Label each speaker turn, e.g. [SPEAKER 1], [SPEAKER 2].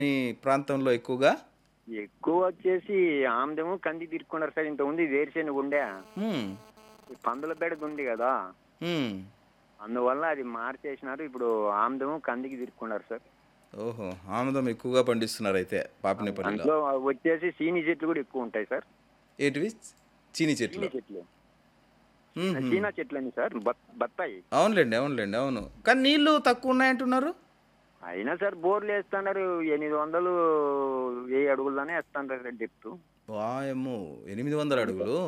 [SPEAKER 1] ఈ ప్రాంతంలో ఎక్కువగా
[SPEAKER 2] ఎక్కువ వచ్చేసి ఆమ్దము కంది తిరుక్కున్నారు సార్ ఇంత ఉంది వేరుశెనగ ఉండే
[SPEAKER 1] హ్మ్.
[SPEAKER 2] ఈ పందుల బెడద ఉంది కదా
[SPEAKER 1] హ్మ్.
[SPEAKER 2] అందువల్ల అది మార్చేసినారు ఇప్పుడు ఆమ్దము కందికి తిరుక్కున్నారు సార్
[SPEAKER 1] ఓహో ఆముదం ఎక్కువగా పండిస్తున్నారు అయితే పాపినేపల్లిలో
[SPEAKER 2] అందులో వచ్చేసి సీని చెట్లు కూడా ఎక్కువ ఉంటాయి సార్
[SPEAKER 1] ఏంటివి చీని చెట్లు
[SPEAKER 2] సీని చెట్లు
[SPEAKER 1] హ్మ్, హ్మ్.
[SPEAKER 2] సీనా చెట్లు అని సార్ బత్ బత్తాయి
[SPEAKER 1] అవునులేండి అవునులేండి అవును కానీ నీళ్లు తక్కువ ఉన్నాయంటున్నారు
[SPEAKER 2] అయినా సార్ బోర్లు వేస్తున్నారు ఎనిమిది వందలు వెయ్యి అడుగుల్లోనే వేస్తున్నారు డెప్త్
[SPEAKER 1] వాయమ్మో ఎనిమిది వందల అడుగులు